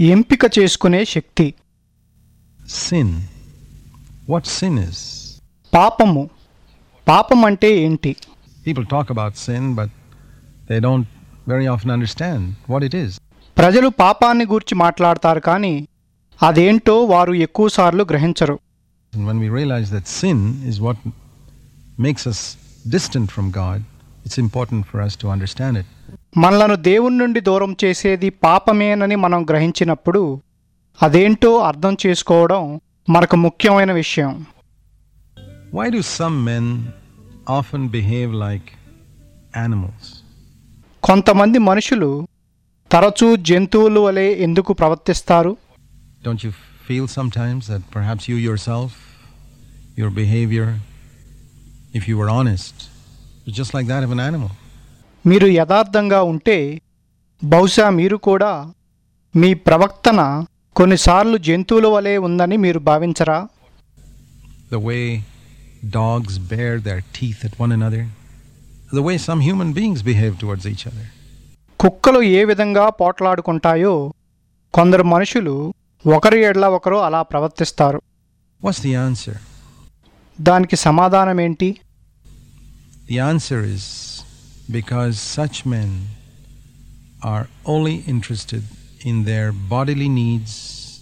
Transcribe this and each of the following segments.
ఎంపిక చేసుకునే శక్తి Sin. What sin is? పాపము పాపం అంటే ఏంటి People talk about sin, but they don't very often understand what it is. ప్రజలు పాపాన్ని గూర్చి మాట్లాడతారు కానీ అదేంటో వారు ఎక్కువసార్లు గ్రహించరు And when we realize that sin is what makes us distant from God, it's important for us to understand it. మనలను దేవుని నుండి దూరం చేసేది పాపమేనని మనం గ్రహించినప్పుడు అదేంటో అర్థం చేసుకోవడం మనకు ముఖ్యమైన విషయం Why do some men often behave like animals? కొంతమంది మనుషులు తరచూ జంతువుల వలె ఎందుకు ప్రవర్తిస్తారు Don't you feel sometimes that perhaps you yourself, your behavior, if you were honest, was just like that of an animal? మీరు యథార్థంగా ఉంటే బహుశా మీరు కూడా మీ ప్రవర్తన కొన్నిసార్లు జంతువుల వలె ఉందని మీరు భావించరా The way dogs bare their teeth at one another, the way some human beings behave towards each other. కుక్కలు ఏ విధంగా పోట్లాడుకుంటాయో కొందరు మనుషులు ఒకరి ఎడ్ల ఒకరు అలా ప్రవర్తిస్తారు What's the answer? దానికి సమాధానం ఏంటి The answer is because such men are only interested in their bodily needs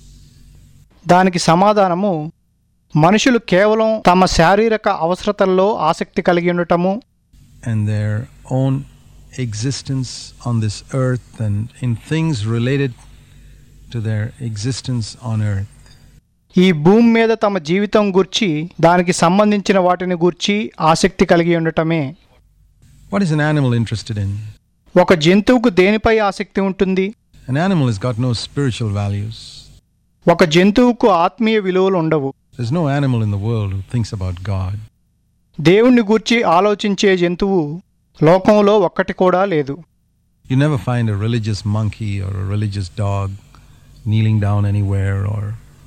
దానికి సమాధానము మనుషులు కేవలం తమ శారీరక అవసరతల్లో ఆసక్తి కలిగి ఉండటము and their own existence on this earth and in things related to their existence on earth. ఈ భూమి మీద తమ జీవితం గూర్చి దానికి సంబంధించిన వాటిని గూర్చి ఆసక్తి కలిగి ఉండటమే What is an animal interested in? ఒక జంతువుకు దేనిపై ఆసక్తి ఉంటుంది An animal has got no spiritual values. ఒక జంతువుకు ఆత్మీయ విలువలు ఉండవు There's no animal in the world who thinks about God. దేవుణ్ణి గూర్చి ఆలోచించే జంతువు లోకంలో ఒక్కటి కూడా లేదు You never find a religious monkey or a religious dog kneeling down anywhere or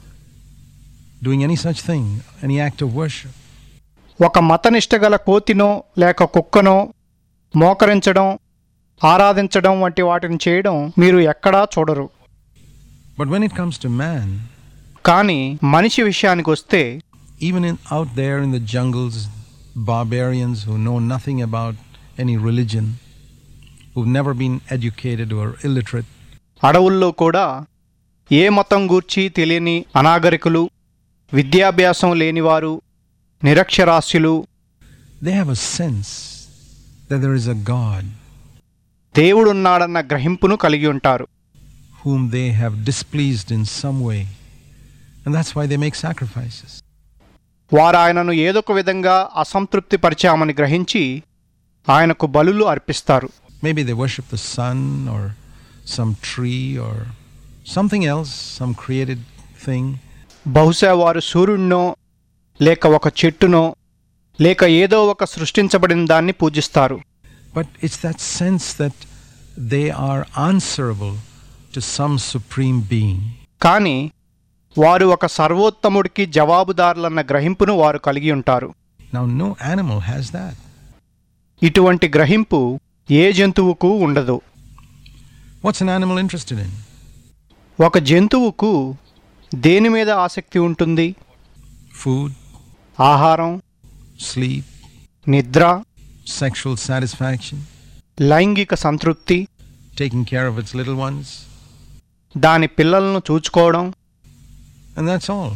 doing any such thing, any act of worship. ఒక మతనిష్ట గల కోతినో లేక కుక్కనో మోకరించడం ఆరాధించడం వంటి వాటిని చేయడం మీరు ఎక్కడా చూడరు But when it comes to man, కానీ మనిషి విషయానికి వస్తే even in, out there in the jungles, barbarians who know nothing about any religion, who've never been educated or illiterate, అడవుల్లో కూడా ఏ మతం గూర్చి తెలియని అనాగరికులు విద్యాభ్యాసం లేనివారు నిరక్షరాస్యులు they have a sense that there is a God దేవుడున్నాడన్న గ్రహింపును కలిగి ఉంటారు whom they have displeased in some way. And that's why they make sacrifices. వారు ఆయనను ఏదొక విధంగా అసంతృప్తి పరిచామని గ్రహించి ఆయనకు బలులు అర్పిస్తారు Maybe they worship the sun or some tree or something else, some created thing. బహుశా వారు సూర్యుడినో లేక ఒక చెట్టునో లేక ఏదో ఒక సృష్టించబడిన దాన్ని పూజిస్తారు But it's that sense that they are answerable to some supreme being. కానీ వారు ఒక సర్వోత్తముడికి జవాబుదారులన్న గ్రహింపును వారు కలిగి ఉంటారు Now, no animal has that. ఇటువంటి గ్రహింపు ఏ జంతువుకు ఉండదు What's an animal interested in? ఒక జంతువుకు దేని మీద ఆసక్తి ఉంటుంది Food, ఆహారం sleep, నిద్ర sexual satisfaction, లైంగిక సంతృప్తి taking care of its little ones, దాని పిల్లలను చూచుకోవడం and that's all.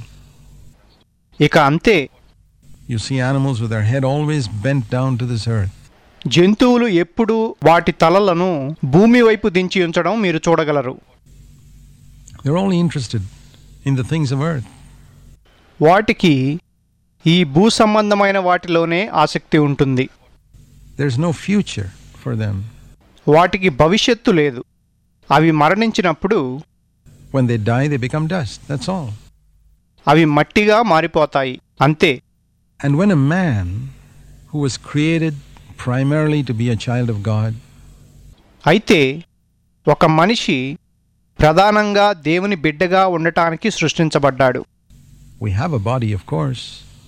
ఇక అంతే You see animals with their head always bent down to this earth. జంతువులు ఎప్పుడూ వాటి తలలను భూమి వైపు దించి ఉంచడం మీరు చూడగలరు They're only interested in the things of earth. వాటికి ఈ భూ సంబంధమైన వాటిలోనే ఆసక్తి ఉంటుంది There's no future for them. వాటికి భవిష్యత్తు లేదు అవి మరణించినప్పుడు When they die, they become dust. That's all. అవి మట్టిగా మారిపోతాయి అంతే And when a man who was created primarily to be a child of God అయితే ఒక మనిషి ప్రధానంగా దేవుని బిడ్డగా ఉండటానికి సృష్టించబడ్డాడు We have a body, of course.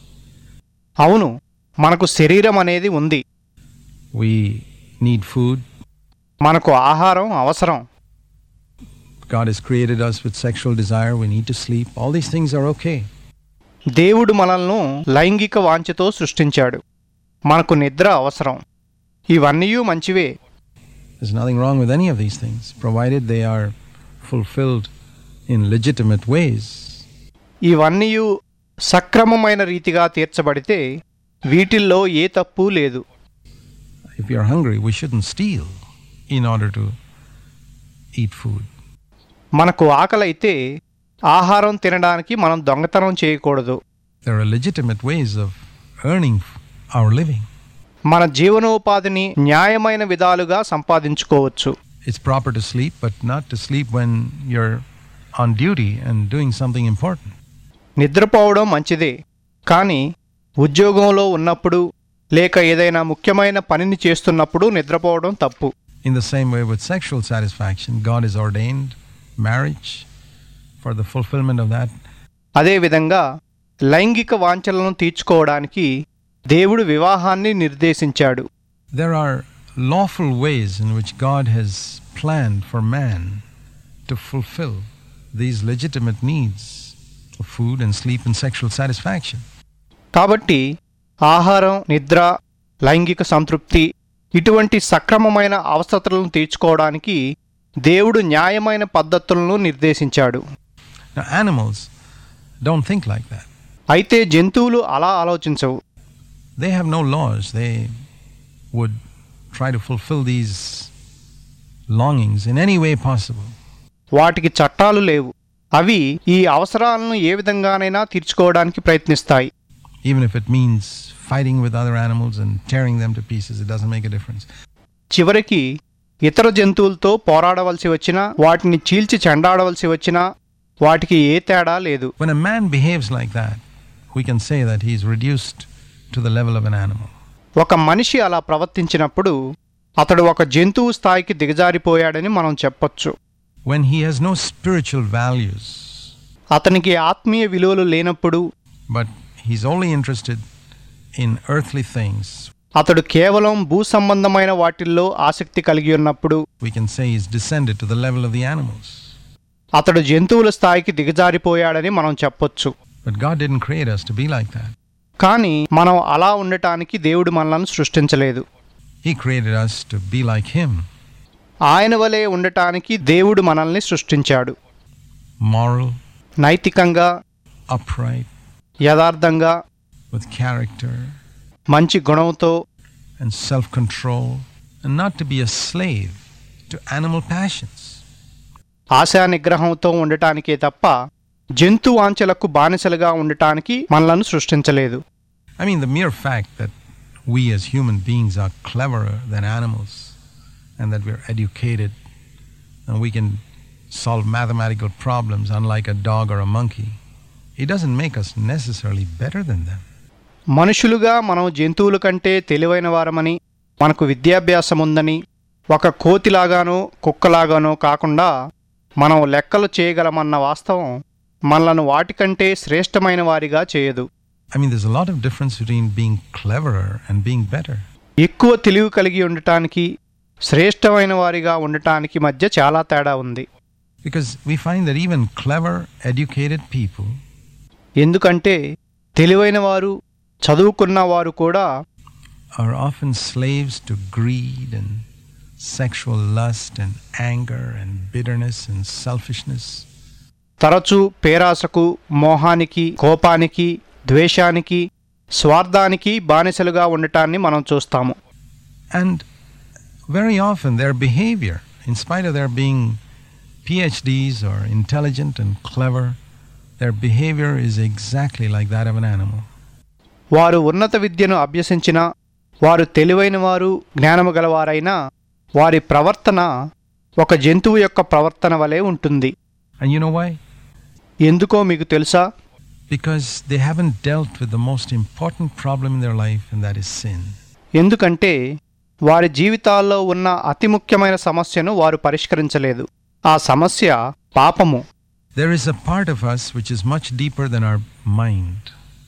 అవును మనకు శరీరం అనేది ఉంది We need food. మనకు ఆహారం అవసరం God has created us with sexual desire. We need to sleep. All these things are okay. దేవుడు మనల్ని లైంగిక వాంఛతో సృష్టించాడు మనకు నిద్ర అవసరం ఇవన్నీ మంచివే There's nothing wrong with any of these things, provided they are fulfilled in legitimate ways. ఇవన్నీ సక్రమమైన రీతిగా తీర్చబడితే వీటిల్లో ఏ తప్పు లేదు If you're hungry, we shouldn't steal in order to eat food. మనకు ఆకలైతే ఆహారం తినడానికి మనం దొంగతనం చేయకూడదు There are legitimate ways of earning f- our living. మన జీవనోపాధిని న్యాయమైన విధాలుగా సంపాదించుకోవచ్చు It's proper to sleep, but not to sleep when you're on duty and doing something important. నిద్రపోవడం మంచిదే కానీ ఉద్యోగంలో ఉన్నప్పుడు లేక ఏదైనా ముఖ్యమైన పనిని చేస్తున్నప్పుడు నిద్రపోవడం తప్పు In the same way with sexual satisfaction, God has ordained marriage for the fulfillment of that. అదేవిధంగా లైంగిక వాంఛలను తీర్చుకోవడానికి దేవుడు వివాహాన్ని నిర్దేశించాడు There are lawful ways in which God has planned for man to fulfill these legitimate needs of food and sleep and sexual satisfaction. కాబట్టి ఆహారం నిద్ర లైంగిక సంతృప్తి ఇటువంటి సక్రమమైన అవసరతలను తీర్చుకోవడానికి దేవుడు న్యాయమైన పద్ధతులను నిర్దేశించాడు Now, animals don't think like that. అయితే జంతువులు అలా ఆలోచించవు They have no laws. They would try to fulfill these longings in any way possible. వాటికి చట్టాలు లేవు అవి ఈ అవసరాలను ఏ విధంగానైనా తీర్చుకోవడానికి ప్రయత్నిస్తాయి Even if it means fighting with other animals and tearing them to pieces, it doesn't make a difference. చివరికి ఇతర జంతువులతో పోరాడవలసి వచ్చినా వాటిని చీల్చి చెండాడవలసి వచ్చినా వాటికి ఏ తేడా లేదు When a man behaves like that, we can say that he's reduced to the level of an animal. ఒక మనిషి అలా ప్రవర్తించినప్పుడు అతడు ఒక జంతువు స్థాయికి దిగజారిపోయాడని మనం చెప్పొచ్చు When he has no spiritual values, అతనికి ఆత్మీయ విలువలు లేనప్పుడు but he's only interested in earthly things, అతడు కేవలం భూ సంబంధమైన వాటిల్లో ఆసక్తి కలిగి ఉన్నప్పుడు we can say he's descended to the level of the animals. అతడు జంతువుల స్థాయికి దిగజారిపోయాడని మనం చెప్పొచ్చు But God didn't create us to be like that. కానీ మనం అలా ఉండటానికి దేవుడు మనలను సృష్టించలేదు He created us to be like Him, ఆయన వలె ఉండటానికి దేవుడు మనల్ని సృష్టించాడు moral, నైతికంగా upright, యథార్థంగా with character మంచి గుణంతో and self control, and not to be a slave to animal passions. ASHA నిగ్రహంతో ఉండటానికే తప్ప జంతు వాంఛలకు బానిసలుగా ఉండటానికి మనలను సృష్టించలేదు I mean, the mere fact that we as human beings are cleverer than animals and that we're educated and we can solve mathematical problems unlike a dog or a monkey, it doesn't make us necessarily better than them. మనుషులుగా మనం జంతువుల కంటే తెలివైన వారమని మనకు విద్యాభ్యాసం ఉందని ఒక కోతిలాగానో కుక్కలాగానో కాకుండా మనం లెక్కలు చేయగలమన్న వాస్తవం మనలను వాటికంటే శ్రేష్టమైన వారిగా చేయదు I mean, there's a lot of difference between being cleverer and being better. ఎక్కువ తెలివి కలిగి ఉండటానికి శ్రేష్టమైన వారిగా ఉండటానికి మధ్య చాలా తేడా ఉంది Because we find that even clever, educated people ఎందుకంటే తెలివైన వారు చదువుకున్న వారు కూడా are often slaves to greed and sexual lust and anger and bitterness and selfishness. తరచూ పేరాసకు మోహానికి కోపానికి ద్వేషానికి స్వార్థానికి బానిసలుగా ఉండటాన్ని మనం చూస్తాము And very often their behavior, in spite of their being PhDs or intelligent and clever, their behavior is exactly like that of an animal. వారు ఉన్నత విద్యను అభ్యసించిన వారు తెలివైన వారు జ్ఞానము గలవారైనా వారి ప్రవర్తన ఒక జంతువు యొక్క ప్రవర్తన వలె ఉంటుంది And you know why? ఎందుకో మీకు తెలుసా Because they haven't dealt with the most important problem in their life, and that is sin. ఎందుకంటే వారి జీవితాల్లో ఉన్న అతి ముఖ్యమైన సమస్యను వారు పరిష్కరించలేదు ఆ సమస్య పాపము There is a part of us which is much deeper than our mind.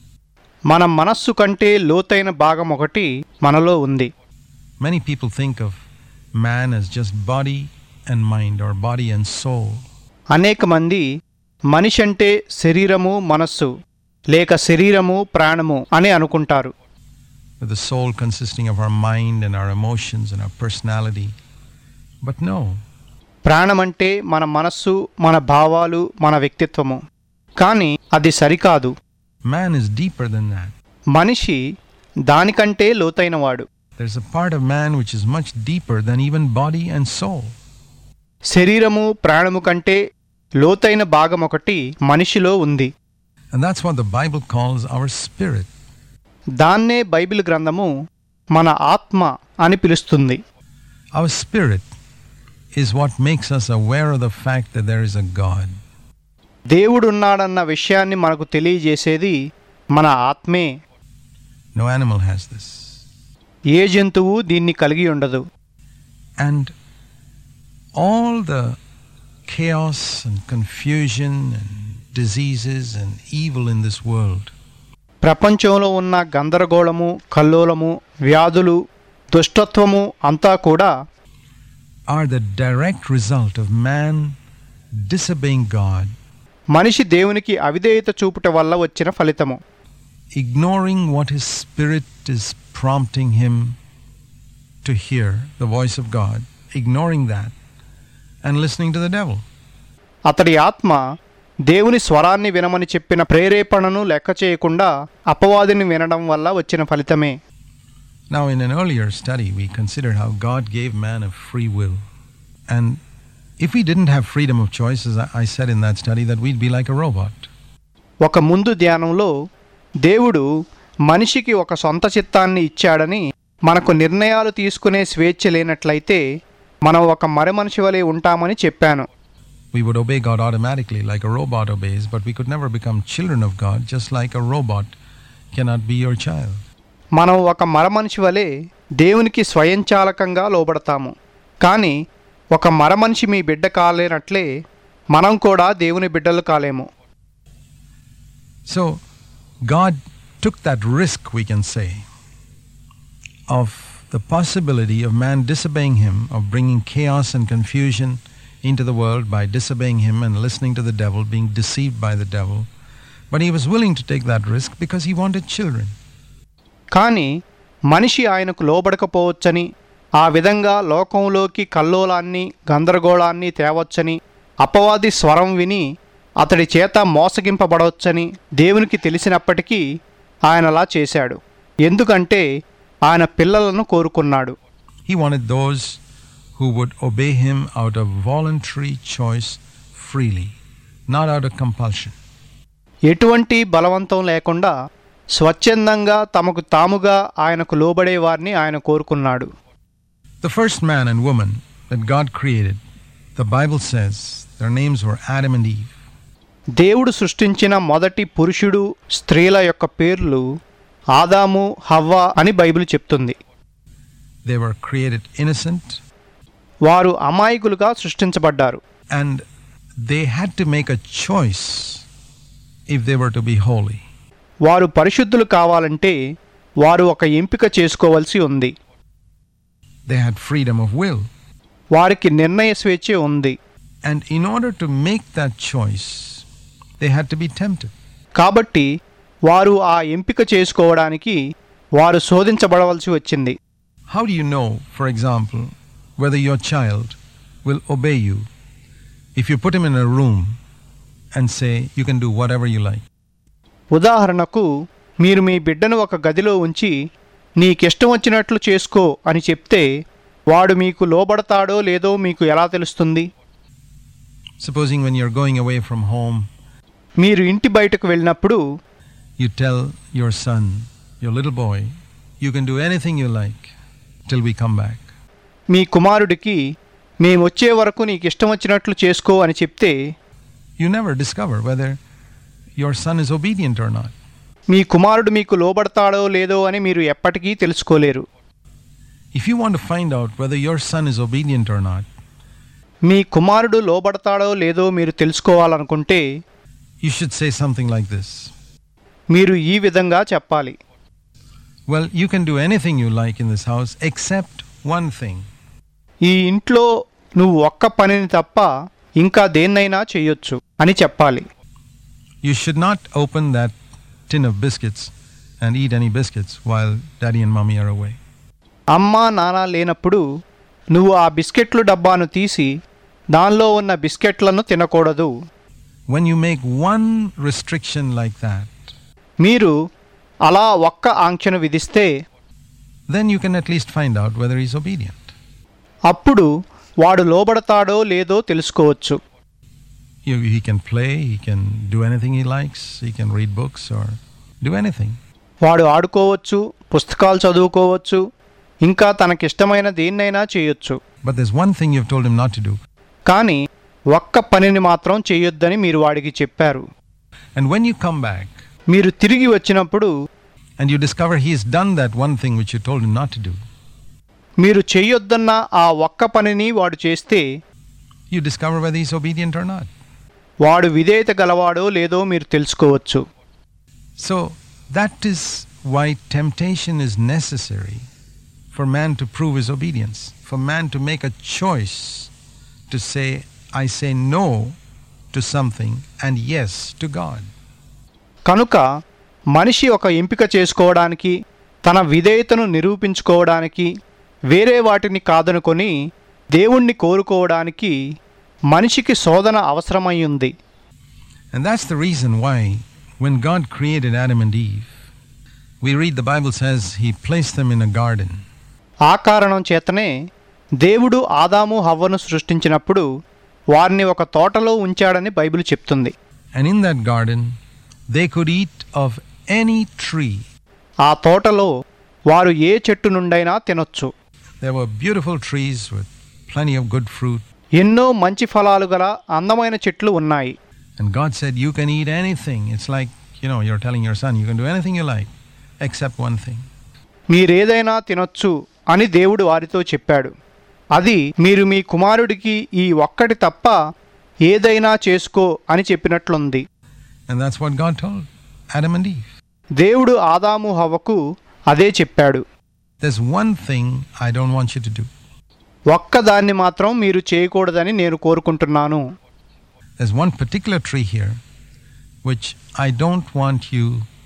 మన మనస్సు కంటే లోతైన భాగం ఒకటి మనలో ఉంది Many people think of man as just body and mind or body and soul. అనేక మంది మనిషి అంటే శరీరము మనస్సు లేక శరీరము ప్రాణము అని అనుకుంటారు with the soul consisting of our mind and our emotions and our personality. But no, ప్రాణమంటే మన మనస్సు మన భావాలు మన వ్యక్తిత్వము కానీ అది సరికాదు man is deeper than that. మనిషి దానికంటే లోతైనవాడు There's a part of man which is much deeper than even body and soul. శరీరము ప్రాణము కంటే లోతైన భాగం ఒకటి మనిషిలో ఉంది And that's what the Bible calls our spirit. దాన్నే బైబిల్ గ్రంథము మన ఆత్మ అని పిలుస్తుంది Our spirit is what makes us aware of the fact that there is a God. దేవుడున్నాడన్న విషయాన్ని మనకు తెలియజేసేది మన ఆత్మే No animal has this. ఏ జంతువు దీన్ని కలిగి ఉండదు And all the chaos and confusion and diseases and evil in this world ప్రపంచంలో ఉన్న గందరగోళము కల్లోలము వ్యాధులు దుష్టత్వము అంతా కూడా are the direct result of man disobeying God, మనిషి దేవునికి అవిధేయత చూపుట వల్ల వచ్చిన ఫలితము ignoring what his spirit is prompting him to hear, the voice of God, ignoring that, and listening to the devil. అతడి ఆత్మ దేవుని స్వరాన్ని వినమని చెప్పిన ప్రేరేపణను లెక్క చేయకుండా అపవాదిని వినడం వల్ల వచ్చిన ఫలితమే Now, in an earlier study, we considered how God gave man a free will. And if we didn't have freedom of choice, as I- I said in that study, that we'd be like a robot. ఒక ముందు ధ్యానంలో దేవుడు మనిషికి ఒక సొంత చిత్తాన్ని ఇచ్చాడని మనకు నిర్ణయాలు తీసుకునే స్వేచ్ఛ లేనట్లయితే మనం ఒక మర మనిషి వలె ఉంటామని చెప్పాను We would obey God automatically, like a robot obeys, but we could never become children of God, just like a robot cannot be your child. మనం ఒక మర మనిషి వలె దేవునికి స్వయంచాలకంగా లోబడతాము కానీ ఒక మర మనిషి మీ బిడ్డ కాలేనట్లే మనం కూడా దేవుని బిడ్డలు కాలేము So, God took that risk, we can say, of the possibility of man disobeying Him, of bringing chaos and confusion into the world by disobeying Him and listening to the devil, being deceived by the devil. But He was willing to take that risk because He wanted children. కానీ మనిషి ఆయనకు లోబడకపోవచ్చని ఆ విధంగా లోకంలోకి కల్లోలాన్ని గందరగోళాన్ని తేవచ్చని అపవాది స్వరం విని అతడి చేత మోసగింపబడవచ్చని దేవునికి తెలిసినప్పటికీ ఆయనలా చేశాడు ఎందుకంటే ఆయన పిల్లలను కోరుకున్నాడు He wanted those who would obey Him out of voluntary choice freely, not out of compulsion. ఎటువంటి బలవంతం లేకుండా స్వచ్ఛందంగా తమకు తాముగా ఆయనకు లోబడే వారిని ఆయన కోరుకున్నాడు The first man and woman that God created, the Bible says their names were Adam and Eve. దేవుడు సృష్టించిన మొదటి పురుషుడు స్త్రీల యొక్క పేర్లు ఆదాము హవ్వ అని బైబిల్ చెప్తుంది They were created innocent వారు అమాయకులుగా సృష్టించబడ్డారు and they had to make a choice if they were to be holy. వారు పరిశుద్ధులు కావాలంటే వారు ఒక ఎంపిక చేసుకోవలసి ఉంది They had freedom of will. వారికి నిర్ణయ స్వేచ్ఛ ఉంది And in order to make that choice, they had to be tempted. కాబట్టి వారు ఆ ఎంపిక చేసుకోవడానికి వారు శోధించబడవలసి వచ్చింది How do you know, for example, whether your child will obey you if you put him in a room and say, you can do whatever you like? ఉదాహరణకు మీరు మీ బిడ్డను ఒక గదిలో ఉంచి నీకిష్టం వచ్చినట్లు చేసుకో అని చెప్తే వాడు మీకు లోబడతాడో లేదో మీకు ఎలా తెలుస్తుంది Supposing when you're going away from home, మీరు ఇంటి బయటకు వెళ్ళినప్పుడు you tell your son, your little boy, you can do anything you like till we come back. మీ కుమారుడికి మేమొచ్చే వరకు నీకు ఇష్టం వచ్చినట్లు చేసుకో అని చెప్తే You never discover whether your son is obedient or not. మీ కుమారుడు మీకు లోబడతాడో లేదో అని మీరు ఎప్పటికీ తెలుసుకోలేరు If you want to find out whether your son is obedient or not, మీ కుమారుడు లోబడతాడో లేదో మీరు తెలుసుకోవాలనుకుంటే you should say something like this మీరు ఈ విధంగా చెప్పాలి Well, you can do anything you like in this house except one thing. ఈ ఇంట్లో నువ్వు ఒక్క పనిని తప్ప ఇంకా దేన్నైనా చేయొచ్చు అని చెప్పాలి You should not open that tin of biscuits and eat any biscuits while daddy and mommy are away. అమ్మ నాన్న లేనప్పుడు నువ్వు ఆ బిస్కెట్లు డబ్బాను తీసి దానిలో ఉన్న బిస్కెట్లను తినకూడదు When you make one restriction like that, మీరు అలా ఒక్క ఆంక్షను విధిస్తే then you can at least find out whether he's obedient. అప్పుడు వాడు లోబడతాడో లేదో తెలుసుకోవచ్చు You, he can play, he can do anything he likes, he can read books or do anything. వాడు ఆడుకోవచ్చు పుస్తకాలు చదువుకోవచ్చు ఇంకా తనకిష్టమైన దేన్నైనా చేయొచ్చు But there's one thing you've told him not to do. కానీ ఒక్క పనిని మాత్రం చేయొద్దని మీరు వాడికి చెప్పారు And when you come back మీరు తిరిగి వచ్చినప్పుడు and you discover he's done that one thing which you told him not to do, మీరు చేయొద్దన్న ఆ ఒక్క పనిని వాడు చేస్తే you discover whether he's obedient or not. వాడు విధేయత గలవాడో లేదో మీరు తెలుసుకోవచ్చు So that is why temptation is necessary for man to prove his obedience, for man to make a choice to say, I say no to something and yes to God. కనుక మనిషి ఒక ఎంపిక చేసుకోవడానికి తన విధేయతను నిరూపించుకోవడానికి వేరే వాటిని కాదనుకొని దేవుణ్ణి కోరుకోవడానికి మనిషికి శోధన అవసరమయ్యుంది And that's the reason why when God created Adam and Eve, we read the Bible says he placed them in a garden. ఆ కారణం చేతనే దేవుడు ఆదాము హవ్వను సృష్టించినప్పుడు వారిని ఒక తోటలో ఉంచాడని బైబిల్ చెప్తుంది And in that garden, they could eat of any tree. ఆ తోటలో వారు ఏ చెట్టు నుండైనా తినొచ్చు There were beautiful trees with plenty of good fruit. ఎన్నో మంచి ఫలాలు గల అందమైన చెట్లు ఉన్నాయి And God said, You can eat anything. It's like, you know, you're telling your son, you can do anything you like, except one thing. మీరేదైనా తినొచ్చు అని దేవుడు వారితో చెప్పాడు అది మీరు మీ కుమారుడికి ఈ ఒక్కటి తప్ప ఏదైనా చేసుకో అని చెప్పినట్లుంది And that's what God told Adam and Eve. దేవుడు ఆదాము హవ్వకు అదే చెప్పాడు There's one thing I don't want you to do. ఒక్కదాన్ని మాత్రం మీరు చేయకూడదని నేను కోరుకుంటున్నాను There's one particular tree here which I don't want you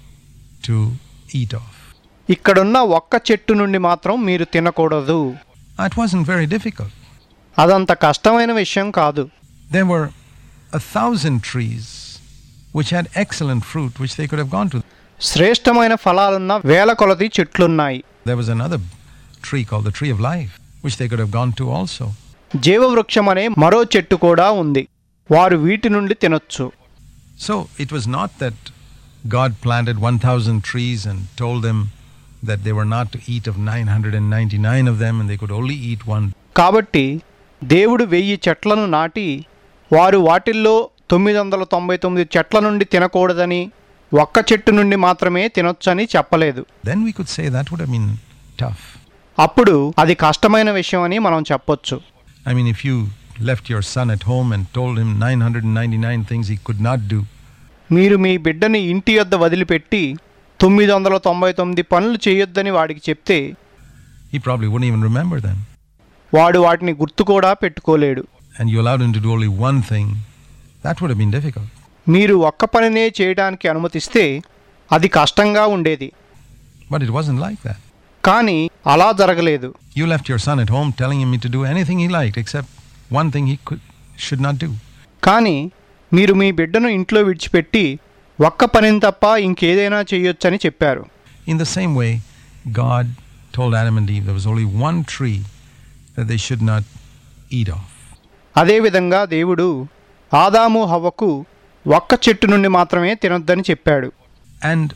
to eat of. ఇక్కడున్న ఒక్క చెట్టు నుండి మాత్రం మీరు తినకూడదు It wasn't very difficult. అదంత కష్టమైన విషయం కాదు There were a thousand trees which had excellent fruit which they could have gone to. శ్రేష్టమైన ఫలాలున్న వేల కొలది చెట్లున్నాయి There was another tree called the tree of life which they could have gone to also. జీవవృక్షం అనే మరో చెట్టు కూడా ఉంది వారు వీటి నుండి తినొచ్చు So it was not that God planted 1,000 trees and told them that they were not to eat of 999 of them and they could only eat one. కాబట్టి దేవుడు వెయ్యి చెట్లను నాటి వారు వాటిల్లో తొమ్మిది వందల తొంభై తొమ్మిది చెట్ల నుండి తినకూడదని ఒక్క చెట్టు నుండి మాత్రమే తినొచ్చని చెప్పలేదు Then we could say that would have been tough. అప్పుడు అది కష్టమైన విషయం అని మనం చెప్పొచ్చు I mean, if you left your son at home and told him 999 things he could not do, మీరు మీ బిడ్డని ఇంటి యొద్ద వదిలిపెట్టి తొమ్మిది వందల తొంభై తొమ్మిది పనులు చేయొద్దని వాడికి చెప్తే he probably wouldn't even remember them. వాడు వాటిని గుర్తు కూడా పెట్టుకోలేడు And you allowed him to do only one thing, that would have been difficult. మీరు ఒక్క పనినే చేయడానికి అనుమతిస్తే అది కష్టంగా ఉండేది But it wasn't like that. కానీ అలా జరగలేదు You left your son at home telling him to do anything he liked except one thing he could should not do. కానీ మీరు మీ బిడ్డను ఇంట్లో విడిచిపెట్టి ఒక్క పనిని తప్ప ఇంకేదైనా చేయొచ్చని చెప్పారు In the same way, God told Adam and Eve there was only one tree that they should not eat of. అదేవిధంగా దేవుడు ఆదాము హవ్వకు ఒక్క చెట్టు నుండి మాత్రమే తినొద్దని చెప్పాడు And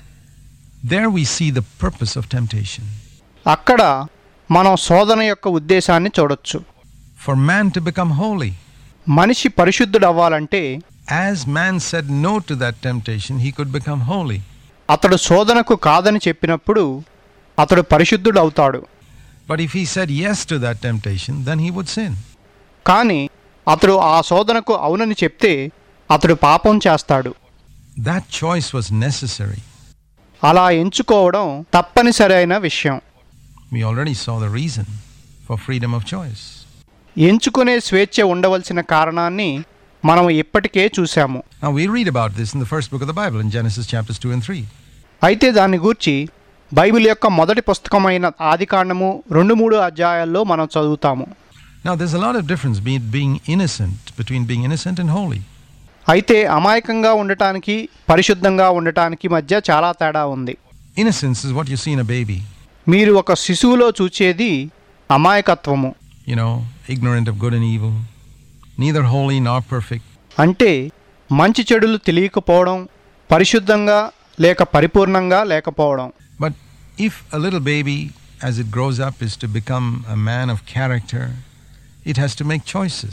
there we see the purpose of temptation. అక్కడ మనం శోధన యొక్క ఉద్దేశాన్ని చూడొచ్చు For man to become holy. మనిషి పరిశుద్ధుడవ్వాలంటే As man said no to that temptation, he could become holy. అతడు శోధనకు కాదని చెప్పినప్పుడు అతడు పరిశుద్ధుడవుతాడు But if he said yes to that temptation, then he would sin. కానీ అతడు ఆ శోధనకు అవునని చెప్తే అతడు పాపం చేస్తాడు That choice was necessary. అలా ఎంచుకోవడం తప్పనిసరి అయిన విషయం We already saw the reason for freedom of choice. ఎంచుకునే స్వేచ్ఛ ఉండవలసిన కారణాన్ని మనం ఇప్పటికే చూశాము Now we read about this in the first book of the Bible in Genesis chapters 2 and 3. అయితే దాన్ని గూర్చి బైబిల్ యొక్క మొదటి పుస్తకమైన ఆదికాండము రెండు మూడు అధ్యాయాల్లో మనం చదువుతాము Now there's a lot of difference be being innocent between being innocent and holy. అయితే అమాయకంగా ఉండటానికి పరిశుద్ధంగా ఉండటానికి మధ్య చాలా తేడా ఉంది Innocence is what you see in a baby, మీరు ఒక శిశువులో చూచేది అమాయకత్వము you know, ignorant of good and evil, neither holy nor perfect. అంటే మంచి చెడులు తెలియకపోవడం పరిశుద్ధంగా లేక పరిపూర్ణంగా లేకపోవడం But if a little baby, as it grows up, is to become a man of character, it has to make choices.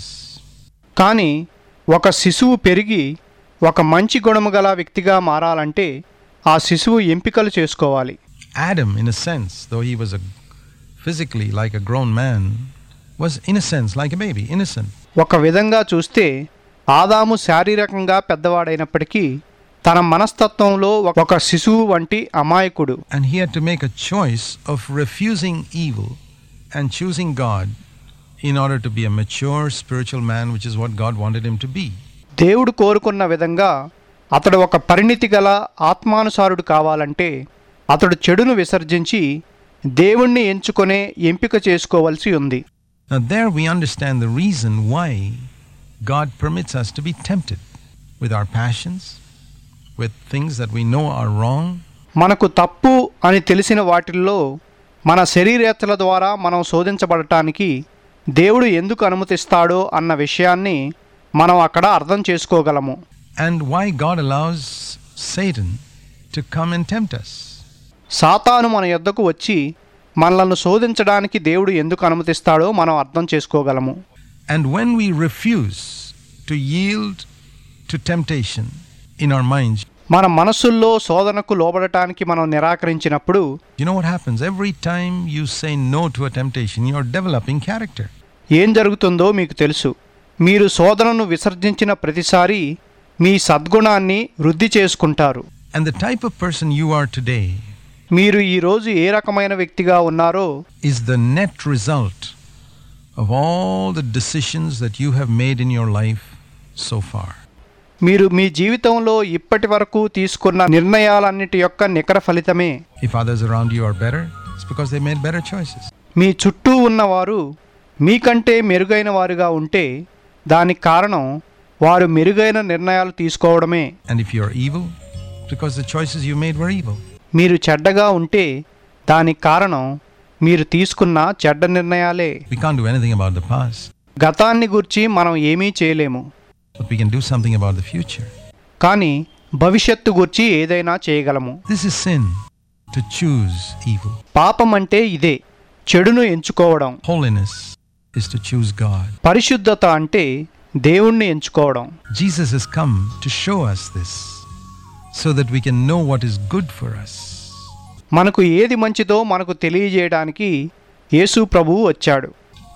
కానీ ఒక శిశువు పెరిగి ఒక మంచి గుణము గల వ్యక్తిగా మారాలంటే ఆ శిశువు ఎంపికలు చేసుకోవాలి Adam, in a sense, though he was a physically like a grown man, was in a sense like a baby, innocent. ఒక విధంగా చూస్తే ఆదాము శారీరకంగా పెద్దవాడైనప్పటికీ తన మనస్తత్వంలో ఒక శిశువు వంటి అమాయకుడు And he had to make a choice of refusing evil and choosing God in order to be a mature spiritual man, which is what God wanted him to be. దేవుడు కోరుకున్న విధంగా అతడు ఒక పరిణితి గల ఆత్మానుసారుడు కావాలంటే అతడు చెడును విసర్జించి దేవుణ్ణి ఎంచుకునే ఎంపిక చేసుకోవలసి ఉంది Now, there we understand the reason why God permits us to be tempted with our passions, with things that we know are wrong, మనకు తప్పు అని తెలిసిన వాటిల్లో మన శరీరేత్తల ద్వారా మనం శోధించబడటానికి దేవుడు ఎందుకు అనుమతిస్తాడో అన్న విషయాన్ని మనం అక్కడ అర్థం చేసుకోగలము and why God allows Satan to come and tempt us. సాతాను మన యొద్దకు వచ్చి మనలను శోధించడానికి దేవుడు ఎందుకు అనుమతిస్తాడో మనం అర్థం చేసుకోగలము And when we refuse to yield to temptation in our minds, మన మనస్సుల్లో శోధనకు లోబడటానికి మనం నిరాకరించినప్పుడు you know what happens? Every time you say no to a temptation, you're developing character. ఏం జరుగుతుందో మీకు తెలుసు మీరు శోధనను విసర్జించిన ప్రతిసారి మీ సద్గుణాన్ని వృద్ధి చేసుకుంటారు And the type of person you are today మీరు ఈరోజు ఏ రకమైన వ్యక్తిగా ఉన్నారో is the net result of all the decisions that you have made in your life so far. మీరు మీ జీవితంలో ఇప్పటి వరకు తీసుకున్న నిర్ణయాలన్నిటి యొక్క నికర ఫలితమే If others around you are better, it's because they made better choices. మీ చుట్టూ ఉన్నవారు మీకంటే మెరుగైన వారుగా ఉంటే దానికి కారణం వారు మెరుగైన నిర్ణయాలు తీసుకోవడమే And if you're evil, it's because the choices you made were evil. మీరు చెడ్డగా ఉంటే దానికి కారణం మీరు తీసుకున్న చెడ్డ నిర్ణయాలే We can't do anything about the past, గతాన్ని గురించి మనం ఏమీ చేయలేము but we can do something about the future. కానీ భవిష్యత్తు గురించి ఏదైనా చేయగలము This is sin to choose evil. పాపం అంటే ఇదే చెడును ఎంచుకోవడం Holiness is to choose God. పరిశుద్ధత అంటే దేవుణ్ణి ఎంచుకోవడం Jesus has come to show us this so that we can know what is good for us. మనకు ఏది మంచిదో మనకు తెలియజేయడానికి యేసు ప్రభువు వచ్చాడు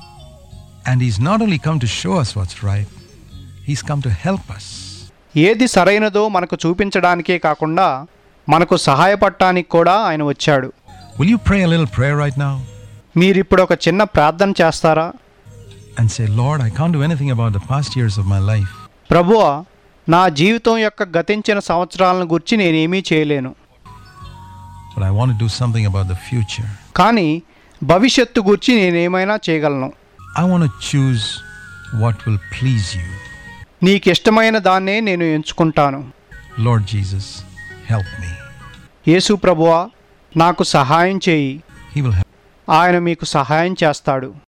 And He's not only come to show us what's right, He's come to help us. ఏది సరైనదో మనకు చూపించడానికే కాకుండా మనకు సహాయపడటానికి కూడా ఆయన వచ్చాడు Will you pray a little prayer right now మీరిప్పుడు ఒక చిన్న ప్రార్థన చేస్తారా and say, Lord, I can't do anything about the past years of my life, ప్రభువా నా జీవితం యొక్క గతించిన సంవత్సరాలను గురించి నేనేమీ చేయలేను but I want to do something about the future. కానీ భవిష్యత్తు గురించి నేనేమైనా చేయగలను I want to choose what will please you. నీకిష్టమైన దాన్నే నేను ఎంచుకుంటాను Lord Jesus, help me. యేసు ప్రభువా నాకు సహాయం చేయి He will help. ఆయన మీకు సహాయం చేస్తాడు